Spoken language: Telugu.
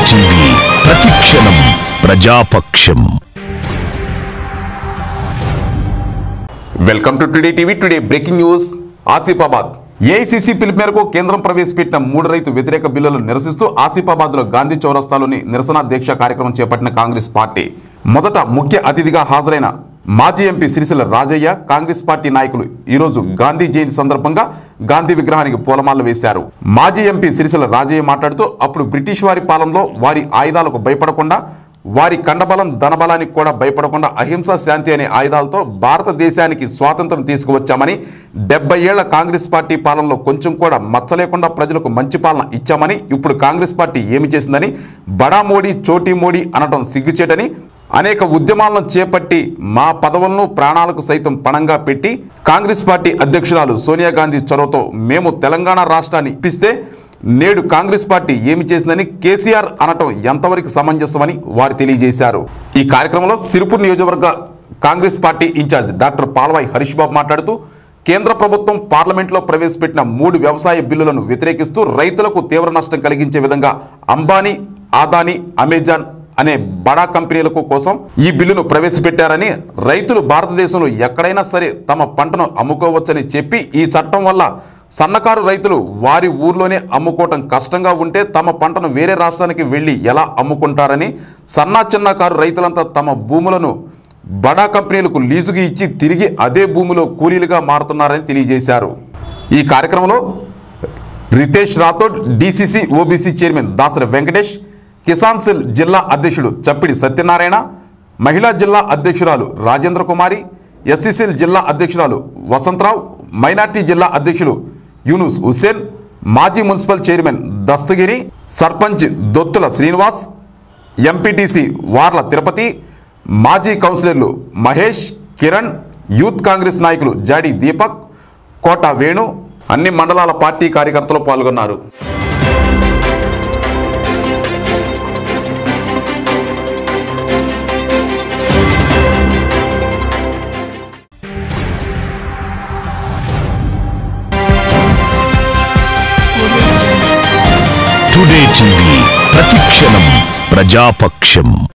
టీవీ ప్రతిక్షణం ప్రజాపక్షం welcome to today TV today breaking news Asifabad AICC పిలుపు మేరకు కేంద్రం ప్రవేశపెట్టిన మూడు రైతు వ్యతిరేక బిల్లులను నిరసిస్తూ ఆసిఫాబాద్లో గాంధీ చౌరస్తాలోని నిరసన దీక్ష కార్యక్రమం చేపట్టిన కాంగ్రెస్ పార్టీ మొదట ముఖ్య అతిథిగా హాజరైన మాజీ MP Sircilla Rajaiah Congress party నాయకులు ఈరోజు గాంధీ జయంతి సందర్భంగా గాంధీ విగ్రహానికి పూలమాలలు వేశారు మాజీ ఎంపీ సిరిసిల్ల రాజయ్య మాట్లాడుతూ అప్పుడు బ్రిటిష్ వారి పాలనలో వారి ఆయుధాలకు భయపడకుండా వారి కండబలం ధనబలానికి కూడా భయపడకుండా అహింస శాంతి అనే ఆయుధాలతో భారతదేశానికి స్వాతంత్రం తీసుకువచ్చామని డెబ్బై ఏళ్ల కాంగ్రెస్ పార్టీ పాలనలో కొంచెం కూడా మచ్చలేకుండా ప్రజలకు మంచి పాలన ఇచ్చామని ఇప్పుడు కాంగ్రెస్ పార్టీ ఏమి చేసిందని బడా మోడీ చోటీ మోడీ అనటం సిగ్గుచేటని అనేక ఉద్యమాలను చేపట్టి మా పదవులను ప్రాణాలకు సైతం పణంగా పెట్టి కాంగ్రెస్ పార్టీ అధ్యక్షురాలు సోనియా గాంధీ చొరవతో మేము తెలంగాణ రాష్ట్రాన్ని ఇప్పిస్తే నేడు కాంగ్రెస్ పార్టీ ఏమి చేసిందని కేసీఆర్ అనటం ఎంతవరకు సమంజసమని వారు తెలియజేశారు ఈ కార్యక్రమంలో సిరుపూర్ నియోజకవర్గ Congress party incharge doctor Palvai Harish Babu మాట్లాడుతూ కేంద్ర ప్రభుత్వం పార్లమెంట్లో ప్రవేశపెట్టిన మూడు వ్యవసాయ బిల్లులను వ్యతిరేకిస్తూ రైతులకు తీవ్ర నష్టం కలిగించే విధంగా అంబానీ ఆదానీ అమెజాన్ అనే బడా కంపెనీలకు కోసం ఈ బిల్లును ప్రవేశపెట్టారని రైతులు భారతదేశంలో ఎక్కడైనా సరే తమ పంటను అమ్ముకోవచ్చని చెప్పి ఈ చట్టం వల్ల సన్నకారు రైతులు వారి ఊర్లోనే అమ్ముకోవటం కష్టంగా ఉంటే తమ పంటను వేరే రాష్ట్రానికి వెళ్ళి ఎలా అమ్ముకుంటారని సన్నా చిన్నకారు రైతులంతా తమ భూములను బడా కంపెనీలకు లీజుకి ఇచ్చి తిరిగి అదే భూమిలో కూలీలుగా మారుతున్నారని తెలియజేశారు ఈ కార్యక్రమంలో Ritesh Rathod DCC OBC chairman Dasari Venkatesh Kisan cell జిల్లా అధ్యక్షుడు చప్పిడి సత్యనారాయణ మహిళా జిల్లా అధ్యక్షురాలు రాజేంద్ర కుమారి ఎస్సీసీఎల్ జిల్లా అధ్యక్షురాలు వసంతరావు మైనార్టీ జిల్లా అధ్యక్షులు యూనుస్ హుస్సేన్ మాజీ municipal chairman Dastagiri sarpanch Dottula Srinivas MPTC Warla Tirupati మాజీ కౌన్సిలర్లు మహేష్ కిరణ్ యూత్ కాంగ్రెస్ నాయకులు జాడి దీపక్ కోట వేణు అన్ని మండలాల పార్టీ కార్యకర్తలు పాల్గొన్నారు టుడే టీవీ ప్రతిక్షణం ప్రజాపక్షం